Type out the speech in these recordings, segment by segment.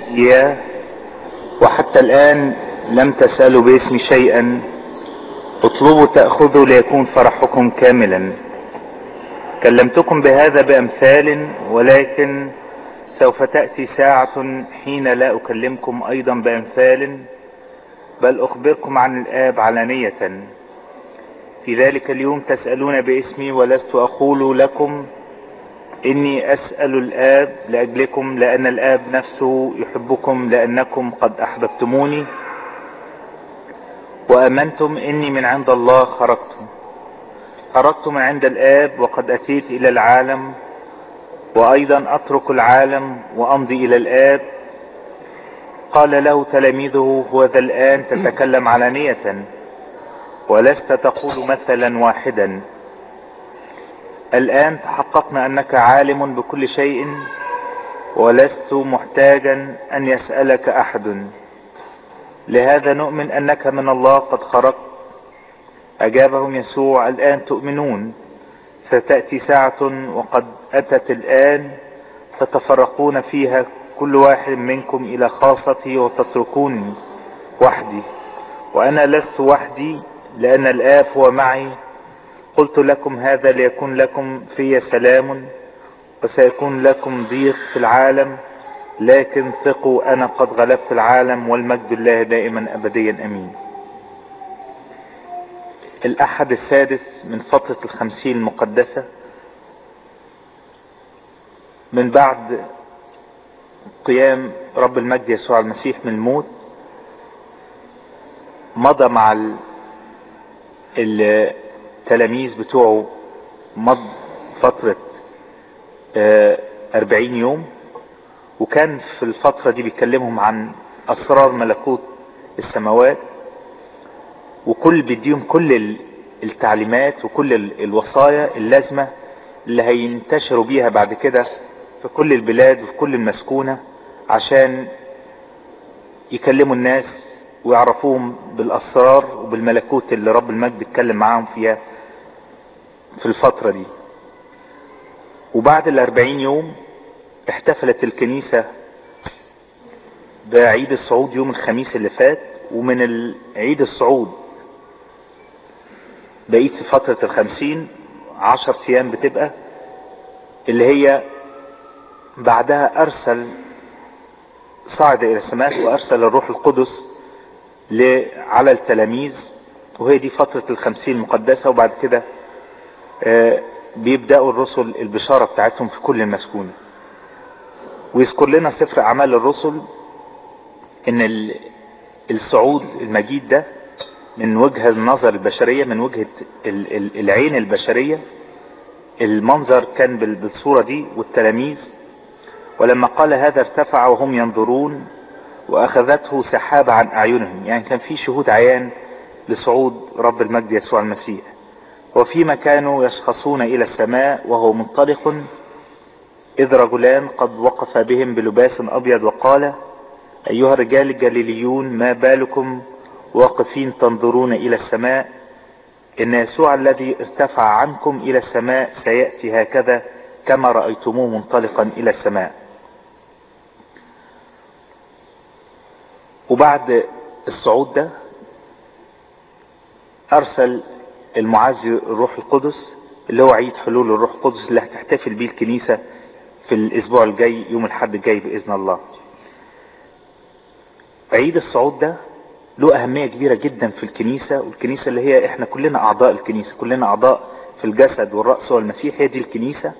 إياه وحتى الآن لم تسألوا باسم شيئا اطلبوا تأخذوا ليكون فرحكم كاملا كلمتكم بهذا بأمثال ولكن سوف تأتي ساعة حين لا أكلمكم أيضا بأمثال بل أخبركم عن الآب علانية في ذلك اليوم تسألون باسمي ولست أقول لكم إني أسأل الآب لأجلكم لأن الآب نفسه يحبكم لأنكم قد أحببتموني وأمنتم إني من عند الله خرجت خرجت من عند الآب وقد أتيت إلى العالم وأيضا أترك العالم وأمضي إلى الآب قال له تلاميذه هو ذا الآن تتكلم علانية ولست تقول مثلا واحدا الآن تحققنا أنك عالم بكل شيء ولست محتاجا أن يسألك أحد لهذا نؤمن أنك من الله قد خرجت أجابهم يسوع الآن تؤمنون ستأتي ساعة وقد أتت الآن تتفرقون فيها كل واحد منكم إلى خاصتي وتتركوني وحدي وأنا لست وحدي لأن الآب هو معي قلت لكم هذا ليكون لكم في سلام وسيكون لكم ضيق في العالم لكن ثقوا أنا قد غلبت العالم والمجد الله دائما أبديا أمين الأحد السادس من فترة الخمسين المقدسة من بعد قيام رب المجد يسوع المسيح من الموت مضى مع التلاميذ بتوعه مض فترة أربعين يوم وكان في الفترة دي بيكلمهم عن أسرار ملكوت السماوات وكل بيديهم كل التعليمات وكل الوصايا اللازمة اللي هينتشروا بيها بعد كده في كل البلاد وفي كل المسكونة عشان يكلموا الناس ويعرفوهم بالأسرار وبالملكوت اللي رب المجد اتكلم معاهم فيها في الفترة دي وبعد الأربعين يوم احتفلت الكنيسة بعيد الصعود يوم الخميس اللي فات ومن عيد الصعود بقيت في فترة الخمسين عشر ايام بتبقى اللي هي بعدها ارسل صعد الى السماء وارسل الروح القدس على التلاميذ وهي دي فترة الخمسين المقدسة وبعد كده بيبدأوا الرسل البشارة بتاعتهم في كل المسكونة ويذكر لنا سفر اعمال الرسل ان الصعود المجيد ده من وجهة النظر البشرية من وجهة العين البشرية المنظر كان بالصورة دي والتلاميذ ولما قال هذا ارتفع وهم ينظرون واخذته سحابة عن اعينهم يعني كان في شهود عيان لصعود رب المجد يسوع المسيح وفيما كانوا يشخصون الى السماء وهو منطلق اذ رجلان قد وقف بهم بلباس ابيض وقال ايها الرجال الجليليون ما بالكم واقفين تنظرون الى السماء ان يسوع الذي ارتفع عنكم الى السماء سيأتي هكذا كما رأيتموه منطلقا الى السماء وبعد الصعود ده ارسل المعزي الروح القدس اللي هو عيد حلول الروح القدس اللي هتحتفل بيه الكنيسة في الاسبوع الجاي يوم الحد الجاي باذن الله عيد الصعود ده له اهمية كبيرة جدا في الكنيسة والكنيسة اللي هي احنا كلنا اعضاء الكنيسة كلنا اعضاء في الجسد والرأس والمسيح هي دي الكنيسة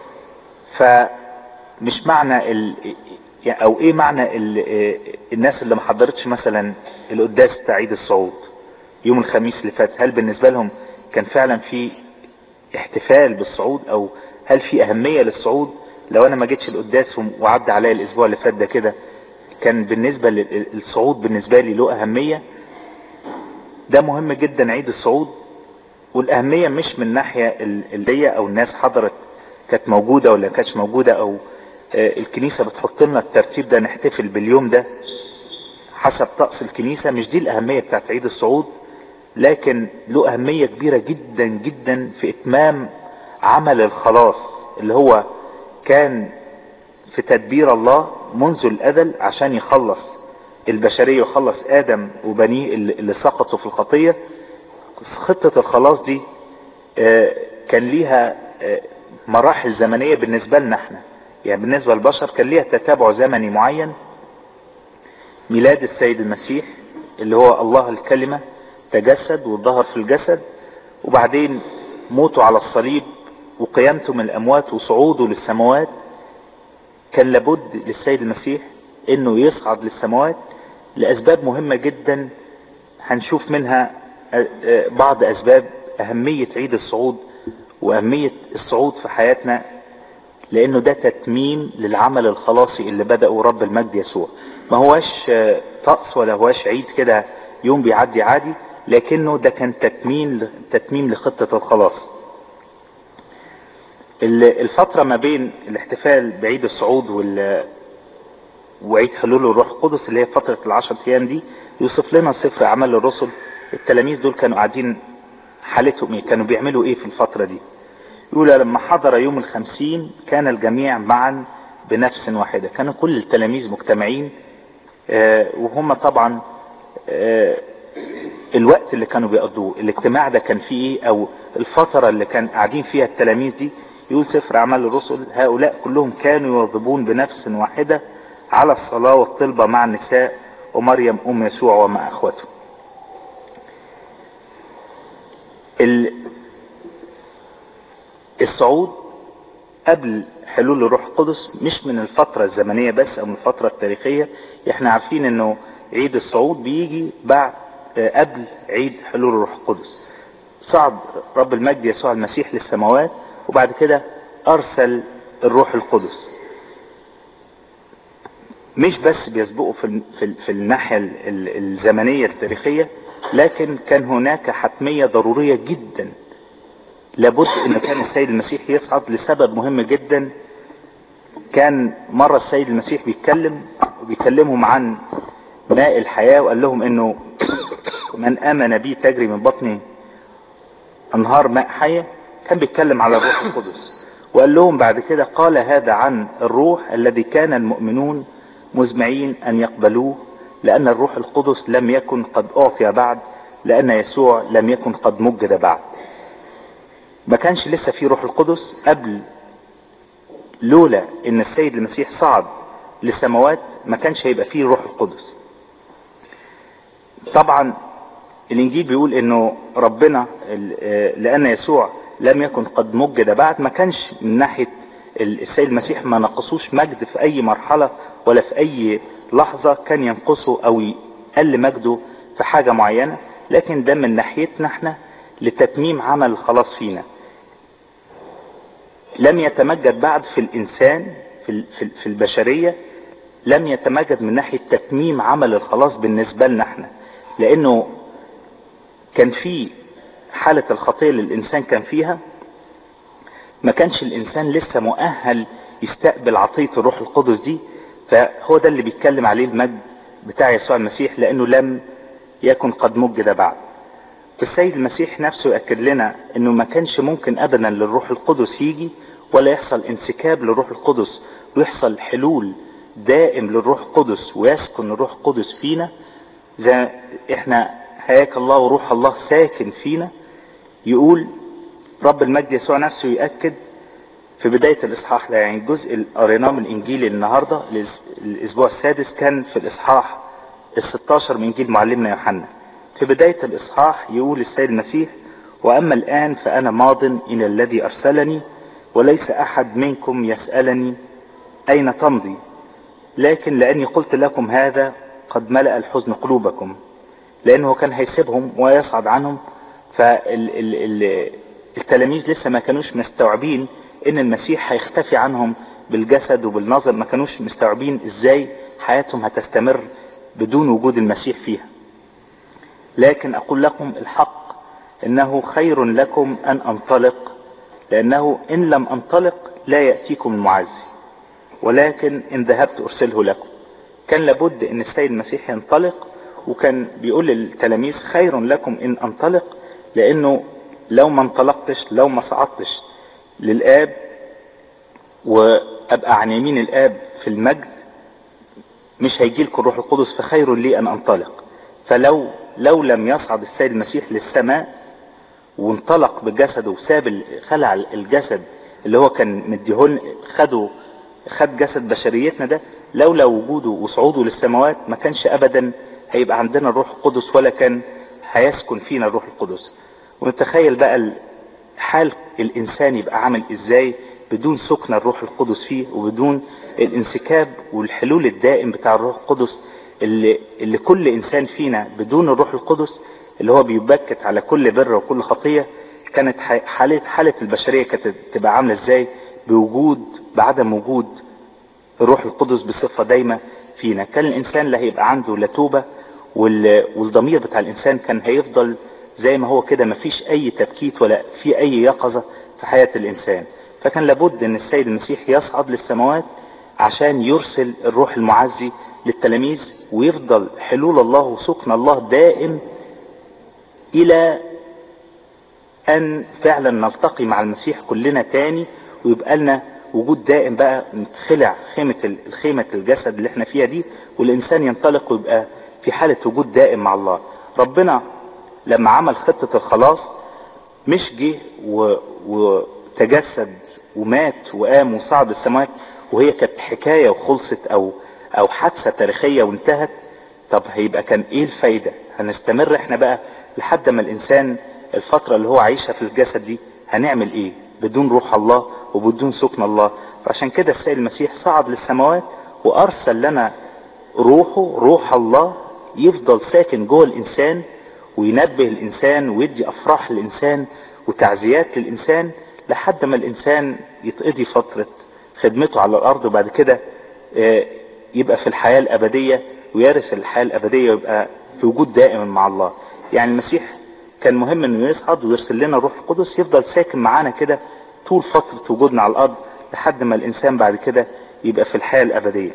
فمش معنى ال... او ايه معنى ال... الناس اللي ما حضرتش مثلا القداس بتاع عيد الصعود يوم الخميس اللي فات هل بالنسبة لهم كان فعلا في احتفال بالصعود او هل في اهمية للصعود لو انا ما جيتش القداس وعدى عليا الاسبوع اللي فات ده كده كان بالنسبة للصعود بالنسبة لي له اهمية ده مهم جدا عيد الصعود والاهمية مش من ناحية اللي هي او الناس حضرت كانت موجودة ولا كانتش موجودة او الكنيسة بتحط لنا الترتيب ده نحتفل باليوم ده حسب طقس الكنيسة مش دي الاهمية بتاعت عيد الصعود لكن له اهمية كبيرة جدا جدا في اتمام عمل الخلاص اللي هو كان في تدبير الله منذ الأزل عشان يخلص البشرية ويخلص آدم وبنيه اللي سقطوا في الخطية خطة الخلاص دي كان ليها مراحل زمنية بالنسبة لنا احنا يعني بالنسبة للبشر كان ليها تتابع زمني معين ميلاد السيد المسيح اللي هو الله الكلمة تجسد وظهر في الجسد وبعدين موته على الصليب وقيامته من الأموات وصعوده للسماوات كان لابد للسيد المسيح انه يصعد للسماوات لأسباب مهمة جدا هنشوف منها بعض أسباب أهمية عيد الصعود وأهمية الصعود في حياتنا لأنه ده تتميم للعمل الخلاصي اللي بدأه رب المجد يسوع ما هواش طقس ولا هواش عيد كده يوم بيعدي عادي لكنه ده كان تتميم تتميم لخطة الخلاص الفترة ما بين الاحتفال بعيد الصعود وال وعيد حلول الروح القدس اللي هي فترة العشر ايام دي يوصف لنا سفر اعمال الرسل التلاميذ دول كانوا قاعدين حالتهم ايه كانوا بيعملوا ايه في الفترة دي يقول لما حضر يوم الخمسين كان الجميع معا بنفس واحدة كانوا كل التلاميذ مجتمعين آه وهم طبعا آه الوقت اللي كانوا بيقضوه الاجتماع ده كان فيه ايه او الفترة اللي كان قاعدين فيها التلاميذ دي يقول سفر اعمال الرسل هؤلاء كلهم كانوا يواظبون بنفس واحدة على الصلاة والطلبة مع النساء ومريم ام يسوع ومع اخوته الصعود قبل حلول الروح القدس مش من الفترة الزمنية بس او من الفترة التاريخية احنا عارفين انه عيد الصعود بيجي بعد قبل عيد حلول الروح القدس صعد رب المجد يسوع المسيح للسماوات وبعد كده ارسل الروح القدس مش بس بيسبقوا في, في, في الناحية الزمنية التاريخية لكن كان هناك حتمية ضرورية جدا لابد ان كان السيد المسيح يصعد لسبب مهم جدا كان مرة السيد المسيح بيتكلم وبيكلمهم عن ماء الحياة وقال لهم انه من امن بي تجري من بطني انهار ماء حية كان بيتكلم على الروح القدس وقال لهم بعد كده قال هذا عن الروح الذي كان المؤمنون مزمعين ان يقبلوه لان الروح القدس لم يكن قد اعطي بعد لان يسوع لم يكن قد مجد بعد ما كانش لسه في روح القدس قبل لولا ان السيد المسيح صعد للسماوات ما كانش هيبقى فيه روح القدس طبعا الانجيل بيقول انه ربنا لان يسوع لم يكن قد مجد بعد ما كانش من ناحية السيد المسيح ما نقصوش مجد في اي مرحلة ولا في اي لحظة كان ينقصه او يقل مجده في حاجة معينة لكن ده من ناحيتنا احنا لتتميم عمل الخلاص فينا لم يتمجد بعد في الانسان في, في البشرية لم يتمجد من ناحية تتميم عمل الخلاص بالنسبة لنا احنا لانه كان في حالة الخطية اللي الانسان كان فيها ما كانش الانسان لسه مؤهل يستقبل عطية الروح القدس دي فهو ده اللي بيتكلم عليه المجد بتاع يسوع المسيح لانه لم يكن قد مجد بعد السيد المسيح نفسه يأكد لنا انه ما كانش ممكن ابدا للروح القدس يجي ولا يحصل انسكاب للروح القدس ويحصل حلول دائم للروح القدس ويسكن الروح القدس فينا زي احنا هياك الله وروح الله ساكن فينا يقول رب المجد يسوع نفسه يأكد في بداية الإصحاح ده يعني الجزء اللي قريناه من الإنجيل النهاردة الأسبوع السادس كان في الإصحاح ال 16 من إنجيل معلمنا يوحنا في بداية الإصحاح يقول السيد المسيح وأما الآن فأنا ماض إلى الذي أرسلني وليس أحد منكم يسألني أين تمضي لكن لأني قلت لكم هذا قد ملأ الحزن قلوبكم لأنه كان هيسيبهم ويصعد عنهم فالتلاميذ لسه ما كانوش مستوعبين ان المسيح هيختفي عنهم بالجسد وبالنظر ما كانوش مستوعبين ازاي حياتهم هتستمر بدون وجود المسيح فيها لكن اقول لكم الحق انه خير لكم ان انطلق لانه ان لم انطلق لا يأتيكم المعزي ولكن ان ذهبت ارسله لكم كان لابد ان السيد المسيح ينطلق وكان بيقول للتلاميذ خير لكم ان انطلق لانه لو ما انطلقتش لو ما صعدتش للآب وابقى عن يمين الاب في المجد مش هيجي لكم الروح القدس فخير لي ان انطلق فلو لو لم يصعد السيد المسيح للسماء وانطلق بجسده وساب خلع الجسد اللي هو كان مديهن خده خد جسد بشريتنا ده لولا وجوده وصعوده للسماوات ما كانش ابدا هيبقى عندنا الروح القدس ولا كان هيسكن فينا الروح القدس ونتخيل بقى حال الانسان يبقى عامل ازاي بدون سكن الروح القدس فيه وبدون الانسكاب والحلول الدائم بتاع الروح القدس اللي, اللي كل انسان فينا بدون الروح القدس اللي هو بيبكت على كل بر وكل خطية كانت حالة, حالة البشرية كانت تبقى عاملة ازاي بوجود بعدم وجود الروح القدس بصفة دايمة فينا كان الانسان لا هيبقى عنده لا توبة والضمير بتاع الانسان كان هيفضل زي ما هو كده مفيش اي تبكيت ولا في اي يقظة في حياة الانسان فكان لابد ان السيد المسيح يصعد للسماوات عشان يرسل الروح المعزي للتلاميذ ويفضل حلول الله وسكن الله دائم الى ان فعلا نلتقي مع المسيح كلنا تاني ويبقى لنا وجود دائم بقى نتخلع خيمة الخيمة الجسد اللي احنا فيها دي والانسان ينطلق ويبقى في حالة وجود دائم مع الله ربنا لما عمل خطة الخلاص مش جه وتجسد ومات وقام وصعد السماوات وهي كانت حكاية وخلصت او او حادثة تاريخية وانتهت طب هيبقى كان ايه الفايدة هنستمر احنا بقى لحد ما الانسان الفترة اللي هو عايشها في الجسد دي هنعمل ايه بدون روح الله وبدون سكن الله فعشان كده السيد المسيح صعد للسماوات وارسل لنا روحه روح الله يفضل ساكن جوه الانسان وينبه الانسان ويدي افراح للانسان وتعزيات للانسان لحد ما الانسان يتقضي فترة خدمته على الارض وبعد كده يبقى في الحياة الابدية ويرث الحياة الابدية ويبقى في وجود دائم مع الله يعني المسيح كان مهم انه يصعد ويرسل لنا الروح القدس يفضل ساكن معانا كده طول فترة وجودنا على الارض لحد ما الانسان بعد كده يبقى في الحياة الابدية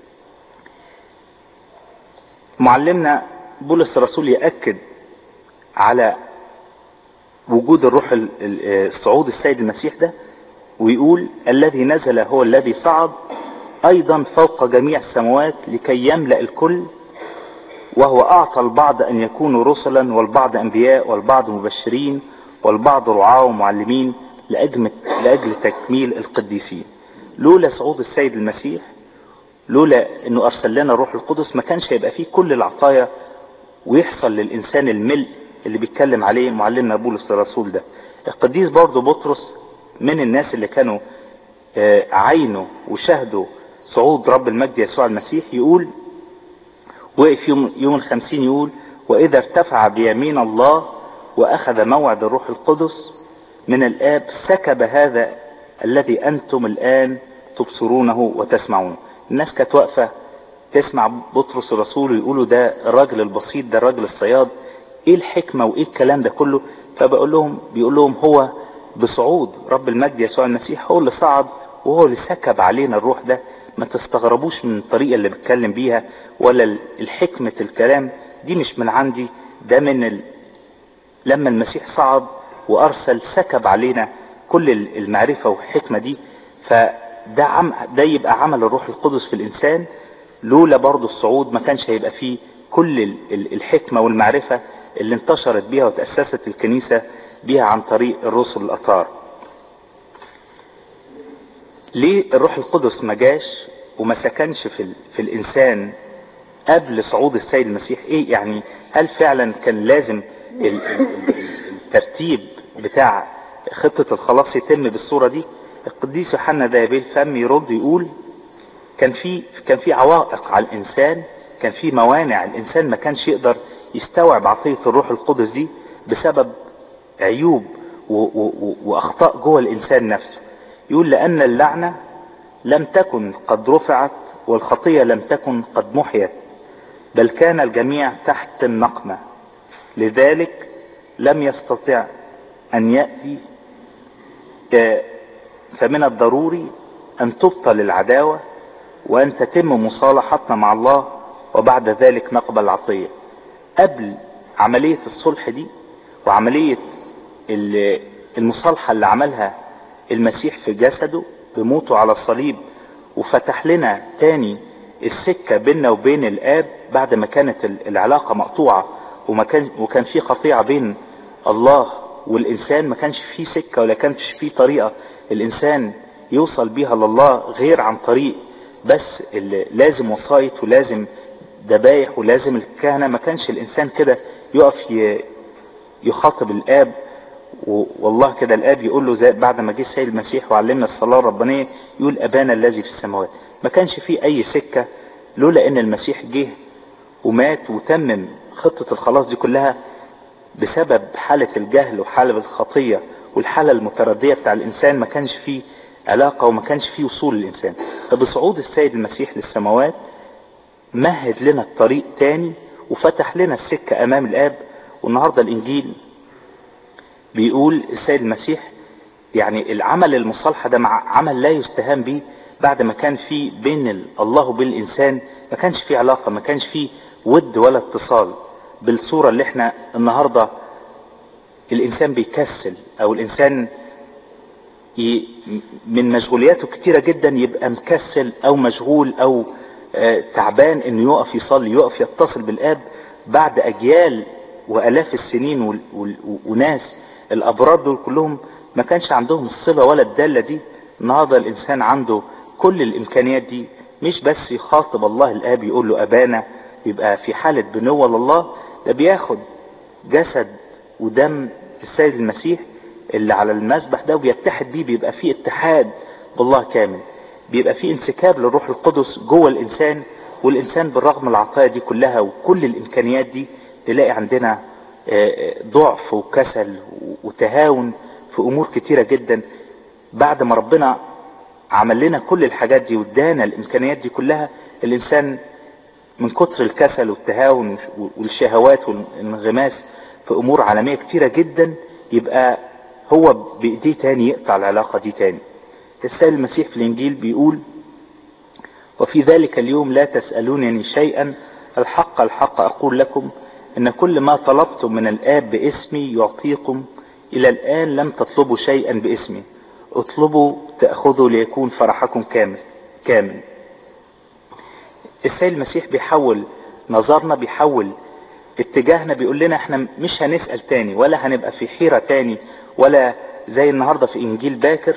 معلمنا بولس الرسول يأكد على وجود الروح الصعود السيد المسيح ده ويقول الذي نزل هو الذي صعد ايضا فوق جميع السماوات لكي يملأ الكل وهو اعطى البعض ان يكونوا رسلا والبعض انبياء والبعض مبشرين والبعض رعاة ومعلمين لأجل, لأجل تكميل القديسين لولا صعود السيد المسيح لولا انه ارسل لنا الروح القدس ما كانش هيبقى فيه كل العطايا ويحصل للانسان الملء اللي بيتكلم عليه معلمنا بولس الرسول ده القديس برضه بطرس من الناس اللي كانوا عينوا وشاهدوا صعود رب المجد يسوع المسيح يقول وقف يوم, يوم الخمسين يقول واذا ارتفع بيمين الله واخذ موعد الروح القدس من الاب سكب هذا الذي انتم الان تبصرونه وتسمعونه الناس كانت واقفة تسمع بطرس الرسول ويقولوا ده الراجل البسيط ده الراجل الصياد ايه الحكمة وايه الكلام ده كله فبقول لهم بيقول لهم هو بصعود رب المجد يسوع المسيح هو اللي صعد وهو اللي سكب علينا الروح ده ما تستغربوش من الطريقة اللي بتكلم بيها ولا الحكمة الكلام دي مش من عندي ده من ال... لما المسيح صعد وارسل سكب علينا كل المعرفة والحكمة دي فده عم ده يبقى عمل الروح القدس في الانسان لولا برضه الصعود ما كانش هيبقى فيه كل الحكمة والمعرفة اللي انتشرت بيها وتأسست الكنيسة بيها عن طريق الرسل الأطهار ليه الروح القدس ما جاش وما سكنش في, في الإنسان قبل صعود السيد المسيح ايه يعني هل فعلا كان لازم الترتيب بتاع خطة الخلاص يتم بالصورة دي القديس يوحنا ده بالفم يرد يقول كان في كان في عوائق على الانسان كان في موانع الانسان ما كانش يقدر يستوعب عطية الروح القدس دي بسبب عيوب و و واخطاء جوه الانسان نفسه يقول لان اللعنة لم تكن قد رفعت والخطية لم تكن قد محيت بل كان الجميع تحت النقمة لذلك لم يستطع ان يأتي فمن الضروري ان تبطل العداوة وان تتم مصالحتنا مع الله وبعد ذلك نقبل العطية قبل عملية الصلح دي وعملية المصالحة اللي عملها المسيح في جسده بموته على الصليب وفتح لنا تاني السكة بيننا وبين الآب بعد ما كانت العلاقة مقطوعة وما كان وكان في قطيعة بين الله والإنسان ما كانش فيه سكة ولا كانش فيه طريقة الإنسان يوصل بيها لله غير عن طريق بس اللي لازم وصايت ولازم ذبايح ولازم الكهنة ما كانش الإنسان كده يقف يخاطب الآب والله كده الآب يقول له زي بعد ما جه السيد المسيح وعلمنا الصلاة الربانية يقول أبانا الذي في السماوات ما كانش فيه أي سكة لولا إن المسيح جه ومات وتمم خطة الخلاص دي كلها بسبب حالة الجهل وحالة الخطية والحالة المتردية بتاع الإنسان ما كانش فيه علاقة وما كانش فيه وصول للإنسان فبصعود السيد المسيح للسماوات مهد لنا الطريق تاني وفتح لنا السكة أمام الآب والنهاردة الإنجيل بيقول السيد المسيح يعني العمل المصالحة ده مع عمل لا يستهان به بعد ما كان في بين الله وبين الإنسان ما كانش في علاقة ما كانش في ود ولا اتصال بالصورة اللي احنا النهاردة الإنسان بيكسل أو الإنسان ي... من مشغولياته كتيرة جدا يبقى مكسل أو مشغول أو آه تعبان إنه يقف يصلي يقف يتصل بالآب بعد أجيال وآلاف السنين وال... وال... وناس الأبرار دول كلهم ما كانش عندهم الصلة ولا الدالة دي النهاردة الإنسان عنده كل الإمكانيات دي مش بس يخاطب الله الآب يقول له أبانا يبقى في حالة بنوة لله ده بياخد جسد ودم السيد المسيح اللي على المسبح ده وبيتحد بيه بيبقى فيه اتحاد بالله كامل بيبقى فيه انسكاب للروح القدس جوه الإنسان والإنسان بالرغم العطايا دي كلها وكل الإمكانيات دي تلاقي عندنا ضعف وكسل وتهاون في امور كتيرة جدا بعد ما ربنا عمل لنا كل الحاجات دي وادانا الامكانيات دي كلها الانسان من كتر الكسل والتهاون والشهوات والانغماس في امور عالمية كتيرة جدا يبقى هو بايديه تاني يقطع العلاقة دي تاني السيد المسيح في الانجيل بيقول وفي ذلك اليوم لا تسألونني شيئا الحق الحق اقول لكم ان كل ما طلبتم من الاب باسمي يعطيكم الى الان لم تطلبوا شيئا باسمي اطلبوا تأخذوا ليكون فرحكم كامل كامل السيد المسيح بيحول نظرنا بيحول اتجاهنا بيقول لنا احنا مش هنسأل تاني ولا هنبقى في حيرة تاني ولا زي النهاردة في انجيل باكر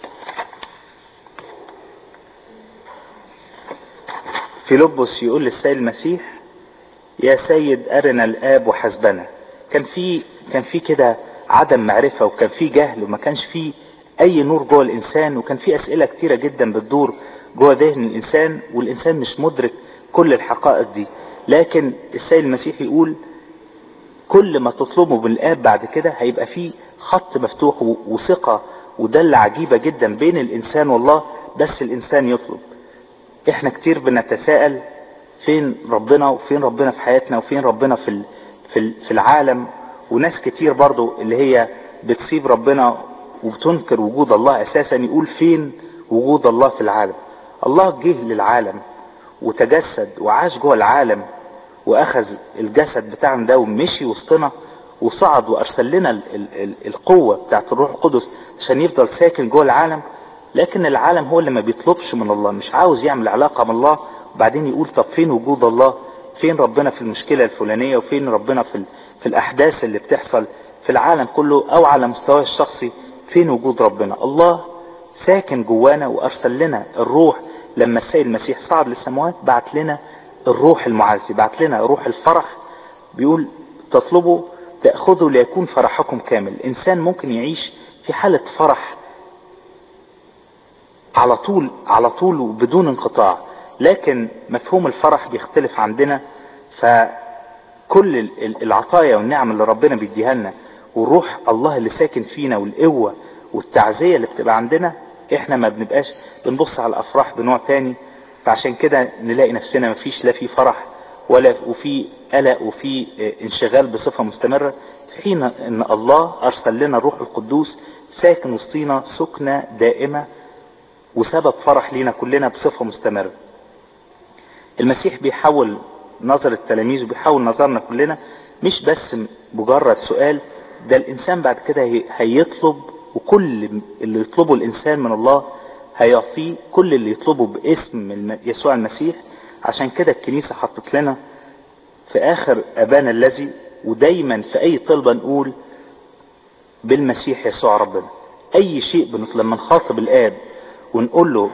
فيلبس يقول للسيد المسيح يا سيد أرنا الآب وحسبنا كان في كان في كده عدم معرفة وكان في جهل وما كانش في أي نور جوه الإنسان وكان في أسئلة كتيرة جدا بتدور جوه ذهن الإنسان والإنسان مش مدرك كل الحقائق دي لكن السيد المسيح يقول كل ما تطلبه من الآب بعد كده هيبقى في خط مفتوح وثقة ودلة عجيبة جدا بين الإنسان والله بس الإنسان يطلب احنا كتير بنتساءل فين ربنا وفين ربنا في حياتنا وفين ربنا في في في العالم وناس كتير برضو اللي هي بتسيب ربنا وبتنكر وجود الله اساسا يقول فين وجود الله في العالم الله جه للعالم وتجسد وعاش جوه العالم واخذ الجسد بتاعنا ده ومشي وسطنا وصعد وارسل لنا ال ال ال القوة بتاعت الروح القدس عشان يفضل ساكن جوه العالم لكن العالم هو اللي ما بيطلبش من الله مش عاوز يعمل علاقة من الله وبعدين يقول طب فين وجود الله فين ربنا في المشكلة الفلانية وفين ربنا في, في الأحداث اللي بتحصل في العالم كله أو على مستواه الشخصي فين وجود ربنا الله ساكن جوانا وأرسل لنا الروح لما السيد المسيح صعد للسماوات بعت لنا الروح المعزي بعت لنا روح الفرح بيقول تطلبوا تأخذوا ليكون فرحكم كامل الإنسان ممكن يعيش في حالة فرح على طول على طول وبدون انقطاع لكن مفهوم الفرح بيختلف عندنا فكل العطايا والنعم اللي ربنا بيديها لنا والروح الله اللي ساكن فينا والقوة والتعزية اللي بتبقى عندنا احنا ما بنبقاش بنبص على الافراح بنوع تاني فعشان كده نلاقي نفسنا مفيش لا في فرح ولا وفي قلق وفي انشغال بصفة مستمرة في حين ان الله ارسل لنا الروح القدوس ساكن وسطينا سكنة دائمة وسبب فرح لينا كلنا بصفة مستمرة المسيح بيحول نظر التلاميذ وبيحول نظرنا كلنا مش بس مجرد سؤال ده الانسان بعد كده هيطلب وكل اللي يطلبه الانسان من الله هيعطيه كل اللي يطلبه باسم يسوع المسيح عشان كده الكنيسة حطت لنا في اخر ابانا الذي ودايما في اي طلبة نقول بالمسيح يسوع ربنا اي شيء بنطلب لما نخاطب الاب ونقول له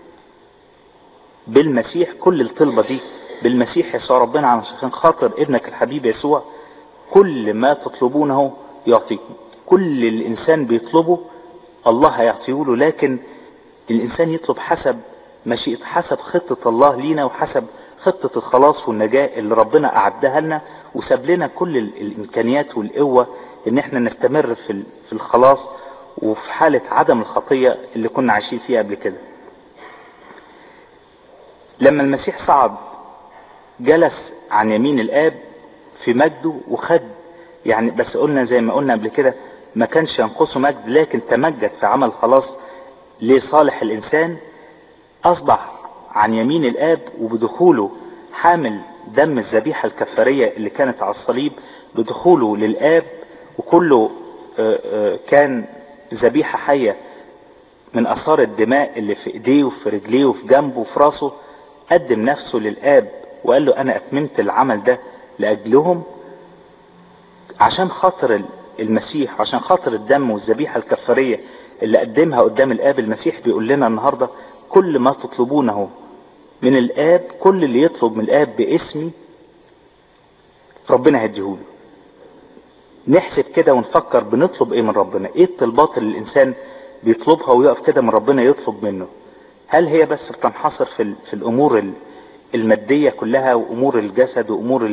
بالمسيح كل الطلبة دي بالمسيح يسوع ربنا عشان خاطر ابنك الحبيب يسوع كل ما تطلبونه يعطيكم كل الانسان بيطلبه الله هيعطيه له لكن الانسان يطلب حسب مشيئة حسب خطة الله لينا وحسب خطة الخلاص والنجاة اللي ربنا اعدها لنا وساب لنا كل الامكانيات والقوة ان احنا نستمر في في الخلاص وفي حالة عدم الخطية اللي كنا عايشين فيها قبل كده لما المسيح صعد جلس عن يمين الاب في مجده وخد يعني بس قلنا زي ما قلنا قبل كده ما كانش ينقصه مجد لكن تمجد في عمل خلاص لصالح الانسان اصبح عن يمين الاب وبدخوله حامل دم الذبيحة الكفارية اللي كانت على الصليب بدخوله للاب وكله كان ذبيحة حية من اثار الدماء اللي في ايديه وفي رجليه وفي جنبه وفي راسه قدم نفسه للاب وقال له انا اتممت العمل ده لاجلهم عشان خاطر المسيح عشان خاطر الدم والذبيحة الكفارية اللي قدمها قدام الاب المسيح بيقول لنا النهاردة كل ما تطلبونه من الاب كل اللي يطلب من الاب باسمي ربنا هيديهوله نحسب كده ونفكر بنطلب ايه من ربنا ايه الطلبات اللي الانسان بيطلبها ويقف كده من ربنا يطلب منه هل هي بس بتنحصر في, في الامور المادية كلها وامور الجسد وامور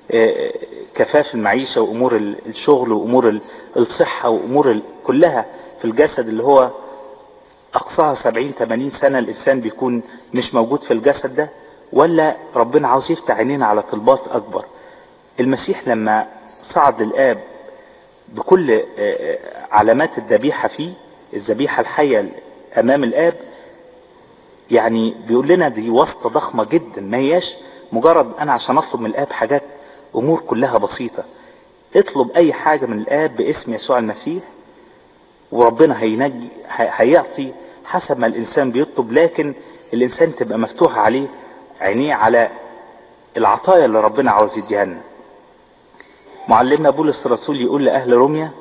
كفاف المعيشة وامور الشغل وامور الصحة وامور كلها في الجسد اللي هو اقصاها سبعين تمانين سنة الانسان بيكون مش موجود في الجسد ده ولا ربنا عاوز يفتح عينينا على طلبات اكبر المسيح لما صعد للاب بكل علامات الذبيحة فيه الذبيحة الحية امام الاب يعني بيقول لنا دي واسطة ضخمة جدا ما هياش مجرد انا عشان اطلب من الاب حاجات امور كلها بسيطة اطلب اي حاجة من الاب باسم يسوع المسيح وربنا هينجي هيعطي حسب ما الانسان بيطلب لكن الانسان تبقى مفتوحة عليه عينيه على العطايا اللي ربنا عاوز يديها لنا معلمنا بولس الرسول يقول لأهل روميا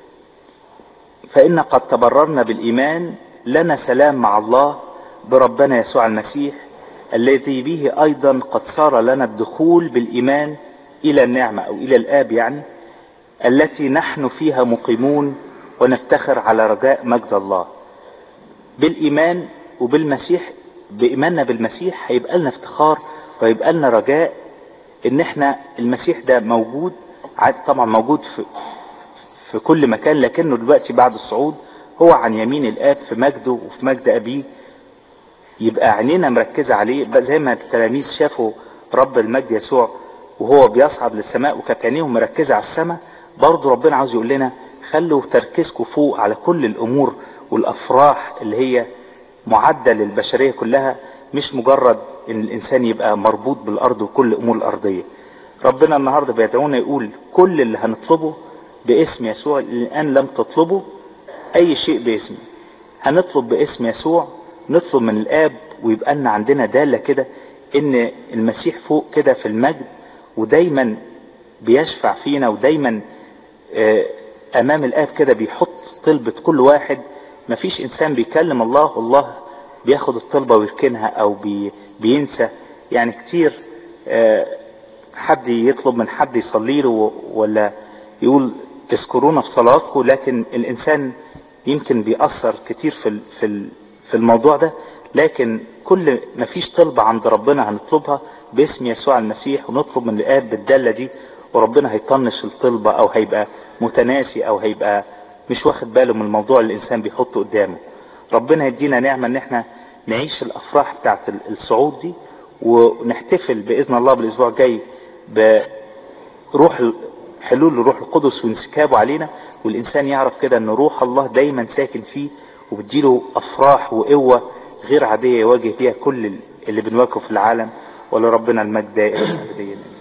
فإن قد تبررنا بالإيمان لنا سلام مع الله بربنا يسوع المسيح الذي به أيضا قد صار لنا الدخول بالإيمان إلى النعمة أو إلى الآب يعني التي نحن فيها مقيمون ونفتخر على رجاء مجد الله بالإيمان وبالمسيح بإيماننا بالمسيح هيبقى لنا افتخار وهيبقى لنا رجاء ان احنا المسيح ده موجود طبعا موجود في في كل مكان لكنه دلوقتي بعد الصعود هو عن يمين الاب في مجده وفي مجد ابيه يبقى عينينا مركزة عليه زي ما التلاميذ شافوا رب المجد يسوع وهو بيصعد للسماء وكانت عينيهم مركزة على السماء برضه ربنا عاوز يقول لنا خلوا تركيزكم فوق على كل الامور والافراح اللي هي معدة للبشرية كلها مش مجرد ان الانسان يبقى مربوط بالارض وكل امور الارضية ربنا النهاردة بيدعونا يقول كل اللي هنطلبه باسم يسوع الان لم تطلبه اي شيء باسمه هنطلب باسم يسوع نطلب من الاب ويبقى لنا عندنا دالة كده ان المسيح فوق كده في المجد ودايما بيشفع فينا ودايما امام الاب كده بيحط طلبة كل واحد مفيش انسان بيكلم الله والله بياخد الطلبة ويركنها او بي بينسى يعني كتير حد يطلب من حد يصلي له ولا يقول اذكرونا في صلاتكم لكن الانسان يمكن بيأثر كتير في في في الموضوع ده لكن كل ما فيش طلبة عند ربنا هنطلبها باسم يسوع المسيح ونطلب من الآب بالدالة دي وربنا هيطنش الطلبة او هيبقى متناسي او هيبقى مش واخد باله من الموضوع اللي الانسان بيحطه قدامه ربنا يدينا نعمة ان احنا نعيش الافراح بتاعت الصعود دي ونحتفل باذن الله بالاسبوع الجاي بروح حلول الروح القدس وانسكابه علينا والانسان يعرف كده ان روح الله دايما ساكن فيه وبتديله افراح وقوة غير عادية يواجه فيها كل اللي بنواجهه في العالم ولربنا المجد دائما ابديا